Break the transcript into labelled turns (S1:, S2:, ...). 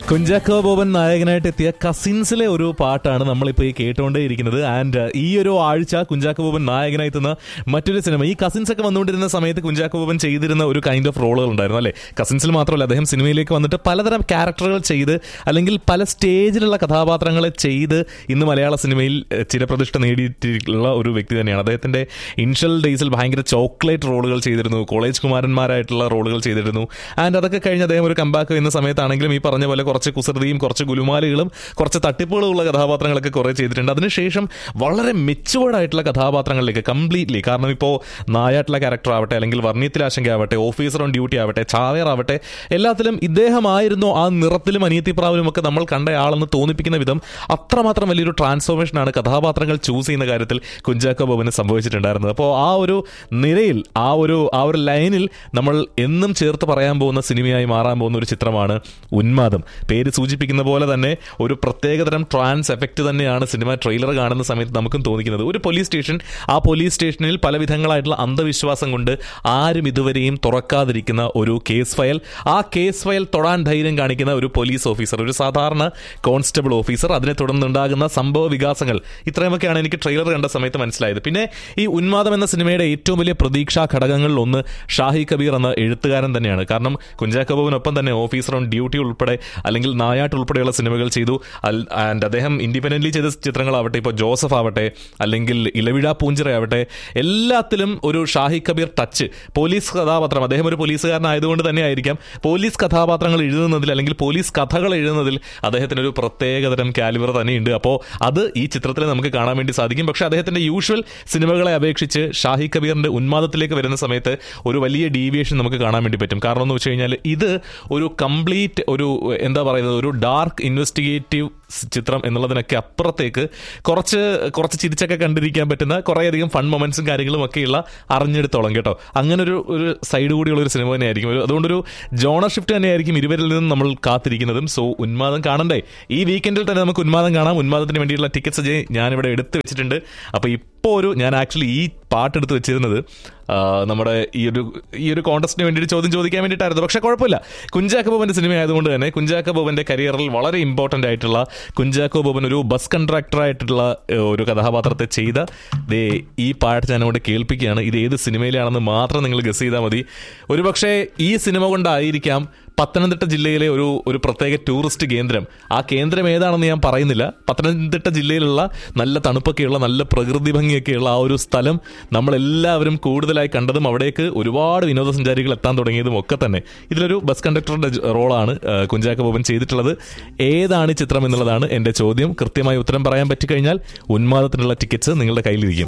S1: കുഞ്ചാക്കോ ബോബൻ നായകനായിട്ട് എത്തിയ കസിൻസിലെ ഒരു പാട്ടാണ് നമ്മളിപ്പോൾ ഈ കേട്ടുകൊണ്ടേയിരിക്കുന്നത് ആൻഡ് ഈ ഒരു ആഴ്ച കുഞ്ചാക്കോ ബോബൻ നായകനായി എത്തുന്ന മറ്റൊരു സിനിമ ഈ കസിൻസ് ഒക്കെ വന്നുകൊണ്ടിരുന്ന സമയത്ത് കുഞ്ചാക്കോ ബോബൻ ചെയ്തിരുന്ന ഒരു കൈൻഡ് ഓഫ് റോളുകൾ ഉണ്ടായിരുന്നു അല്ലേ കസിൻസിൽ മാത്രമല്ല അദ്ദേഹം സിനിമയിലേക്ക് വന്നിട്ട് പലതരം ക്യാരക്ടറുകൾ ചെയ്ത് അല്ലെങ്കിൽ പല സ്റ്റേജിലുള്ള കഥാപാത്രങ്ങളെ ചെയ്ത് ഇന്ന് മലയാള സിനിമയിൽ എഹ്, ചിരപ്രതിഷ്ഠ നേടിയിട്ടുള്ള ഒരു വ്യക്തി തന്നെയാണ് അദ്ദേഹത്തിന്റെ ഇൻഷ്യൽ ഡേയ്സിൽ ഭയങ്കര ചോക്ലേറ്റ് റോളുകൾ ചെയ്തിരുന്നു കോളേജ് കുമാരന്മാരായിട്ടുള്ള റോളുകൾ ചെയ്തിരുന്നു ആൻഡ് അതൊക്കെ കഴിഞ്ഞ് അദ്ദേഹം ഒരു കമ്പാക്ക് ചെയ്യുന്ന സമയത്താണെങ്കിലും ഈ പറഞ്ഞ പോലെ കുറച്ച് കുസൃതിയും കുറച്ച് ഗുലുമാലുകളും കുറച്ച് തട്ടിപ്പുകളും ഉള്ള കഥാപാത്രങ്ങളൊക്കെ കുറേ ചെയ്തിട്ടുണ്ട് അതിനുശേഷം വളരെ മെച്ചുവേർഡ് ആയിട്ടുള്ള കഥാപാത്രങ്ങളിലേക്ക് കംപ്ലീറ്റ്ലി കാരണം ഇപ്പോൾ നായാട്ടുള്ള ക്യാരക്ടർ ആവട്ടെ അല്ലെങ്കിൽ വർണ്ണീയത്തിലാശങ്ക ആവട്ടെ ഓഫീസർ ഓൺ ഡ്യൂട്ടി ആവട്ടെ ചാവേർ ആവട്ടെ എല്ലാത്തിലും ഇദ്ദേഹമായിരുന്നു ആ നിറത്തിലും അനിയത്തിപ്രാവിലും ഒക്കെ നമ്മൾ കണ്ട ആളെന്ന് തോന്നിപ്പിക്കുന്ന വിധം അത്രമാത്രം വലിയൊരു ട്രാൻസ്ഫോർമേഷനാണ് കഥാപാത്രങ്ങൾ ചൂസ് ചെയ്യുന്ന കാര്യത്തിൽ കുഞ്ചാക്കോ ബോബന് സംഭവിച്ചിട്ടുണ്ടായിരുന്നത് അപ്പോൾ ആ ഒരു നിരയിൽ ആ ഒരു ആ ഒരു ലൈനിൽ നമ്മൾ എന്നും ചേർത്ത് പറയാൻ പോകുന്ന സിനിമയായി മാറാൻ പോകുന്ന ഒരു ചിത്രമാണ് ഉന്മാദം പേര് സൂചിപ്പിക്കുന്ന പോലെ തന്നെ ഒരു പ്രത്യേകതരം ട്രാൻസ് എഫക്റ്റ് തന്നെയാണ് സിനിമ ട്രെയിലർ കാണുന്ന സമയത്ത് നമുക്കും തോന്നിക്കുന്നത് ഒരു പോലീസ് സ്റ്റേഷൻ ആ പോലീസ് സ്റ്റേഷനിൽ പല വിധങ്ങളായിട്ടുള്ള അന്ധവിശ്വാസം കൊണ്ട് ആരും ഇതുവരെയും തുറക്കാതിരിക്കുന്ന ഒരു കേസ് ഫയൽ ആ കേസ് ഫയൽ തൊടാൻ ധൈര്യം കാണിക്കുന്ന ഒരു പോലീസ് ഓഫീസർ ഒരു സാധാരണ കോൺസ്റ്റബിൾ ഓഫീസർ അതിനെ തുടർന്നുണ്ടാകുന്ന സംഭവ വികാസങ്ങൾ ഇത്രയുമൊക്കെയാണ് എനിക്ക് ട്രെയിലർ കണ്ട സമയത്ത് മനസ്സിലായത് പിന്നെ ഈ ഉന്മാദം എന്ന സിനിമയുടെ ഏറ്റവും വലിയ പ്രതീക്ഷാ ഘടകങ്ങളിൽ ഒന്ന് ഷാഹി കബീർ എന്ന എഴുത്തുകാരൻ തന്നെയാണ് കാരണം കുഞ്ചാക്കോ ബോബനൊപ്പം തന്നെ ഓഫീസർ ഓൺ ഡ്യൂട്ടി ഉൾപ്പെടെ അല്ലെങ്കിൽ നായാട്ട് ഉൾപ്പെടെയുള്ള സിനിമകൾ ചെയ്തു ആൻഡ് അദ്ദേഹം ഇൻഡിപെൻഡന്റ്ലി ചെയ്ത ചിത്രങ്ങളാവട്ടെ ഇപ്പോൾ ജോസഫ് ആവട്ടെ അല്ലെങ്കിൽ ഇലവിഴ പൂഞ്ചിറ ആവട്ടെ എല്ലാത്തിലും ഒരു ഷാഹി കബീർ ടച്ച് പോലീസ് കഥാപാത്രം അദ്ദേഹം ഒരു പോലീസുകാരനായതുകൊണ്ട് തന്നെ ആയിരിക്കാം പോലീസ് കഥാപാത്രങ്ങൾ എഴുതുന്നതിൽ അല്ലെങ്കിൽ പോലീസ് കഥകൾ എഴുതുന്നതിൽ അദ്ദേഹത്തിന് ഒരു പ്രത്യേകതരം കാലിബർ തന്നെയുണ്ട് അപ്പോൾ അത് ഈ ചിത്രത്തിൽ നമുക്ക് കാണാൻ വേണ്ടി സാധിക്കും പക്ഷേ അദ്ദേഹത്തിന്റെ യൂഷ്വൽ സിനിമകളെ അപേക്ഷിച്ച് ഷാഹി കബീറിന്റെ ഉന്മാദത്തിലേക്ക് വരുന്ന സമയത്ത് ഒരു വലിയ ഡീവിയേഷൻ നമുക്ക് കാണാൻ വേണ്ടി പറ്റും കാരണം എന്ന് വെച്ച് കഴിഞ്ഞാൽ ഇത് ഒരു കംപ്ലീറ്റ് ഒരു എന്താ പറയുന്നത് ഒരു ഡാർക്ക് ഇൻവെസ്റ്റിഗേറ്റീവ് ചിത്രം എന്നുള്ളതിനൊക്കെ അപ്പുറത്തേക്ക് കുറച്ച് കുറച്ച് ചിരിച്ചൊക്കെ കണ്ടിരിക്കാൻ പറ്റുന്ന കുറേയധികം ഫൺ മൊമെന്റ്സും കാര്യങ്ങളും ഒക്കെയുള്ള അറിഞ്ഞെടുത്തോളം കേട്ടോ അങ്ങനെ ഒരു ഒരു സൈഡ് കൂടിയുള്ള ഒരു സിനിമ തന്നെയായിരിക്കും ഒരു- അതുകൊണ്ടൊരു ജോണർ ഷിഫ്റ്റ് തന്നെയായിരിക്കും ഇരുവരിൽ നിന്നും നമ്മൾ കാത്തിരിക്കുന്നതും സോ ഉന്മാദം കാണണ്ടേ ഈ വീക്കെൻഡിൽ തന്നെ നമുക്ക് ഉന്മാദം കാണാം ഉന്മാദത്തിന് വേണ്ടിയുള്ള ടിക്കറ്റ്സ് അജയ് ഞാനിവിടെ എടുത്ത് വെച്ചിട്ടുണ്ട് അപ്പോൾ ഇപ്പോൾ ഒരു ഞാൻ ആക്ച്വലി ഈ പാട്ട് എടുത്ത് വെച്ചിരുന്നത് ആ, നമ്മുടെ ഈ ഒരു ഈ ഒരു കോൺടസ്റ്റിന് വേണ്ടിയിട്ട് ചോദ്യം ചോദിക്കാൻ വേണ്ടിയിട്ടായിരുന്നു പക്ഷേ കുഴപ്പമില്ല കുഞ്ചാക്കോ ബോബന്റെ സിനിമ ആയതുകൊണ്ട് തന്നെ കുഞ്ചാക്കോ ബോബന്റെ കരിയറിൽ വളരെ ഇമ്പോർട്ടന്റ് ആയിട്ടുള്ള കുഞ്ചാക്കോ ബോബൻ ഒരു ബസ് കൺട്രാക്ടർ ആയിട്ടുള്ള ഏഹ്, ഒരു കഥാപാത്രത്തെ ചെയ്ത ദേ ഈ പാട്ട് ഞാൻ അങ്ങോട്ട് കേൾപ്പിക്കുകയാണ് ഇത് ഏത് സിനിമയിലാണെന്ന് മാത്രം നിങ്ങൾ ഗസ് ചെയ്താൽ മതി ഒരുപക്ഷെ ഈ സിനിമ കൊണ്ടായിരിക്കാം പത്തനംതിട്ട ജില്ലയിലെ ഒരു ഒരു പ്രത്യേക ടൂറിസ്റ്റ് കേന്ദ്രം ആ കേന്ദ്രം ഏതാണെന്ന് ഞാൻ പറയുന്നില്ല പത്തനംതിട്ട ജില്ലയിലുള്ള നല്ല തണുപ്പൊക്കെയുള്ള നല്ല പ്രകൃതി ഭംഗിയൊക്കെയുള്ള ആ ഒരു സ്ഥലം നമ്മളെല്ലാവരും കൂടുതലായി കണ്ടതും അവിടേക്ക് ഒരുപാട് വിനോദസഞ്ചാരികൾ എത്താൻ തുടങ്ങിയതും ഒക്കെ തന്നെ ഇതിലൊരു ബസ് കണ്ടക്ടറുടെ ജ- റോളാണ് ആ, കുഞ്ചാക്കോ ബോബൻ ചെയ്തിട്ടുള്ളത് ഏതാണ് ഈ ചിത്രം എന്നുള്ളതാണ് എൻ്റെ ചോദ്യം കൃത്യമായി ഉത്തരം പറയാൻ പറ്റിക്കഴിഞ്ഞാൽ ഉന്മാദത്തിനുള്ള ടിക്കറ്റ്സ് നിങ്ങളുടെ കയ്യിലിരിക്കും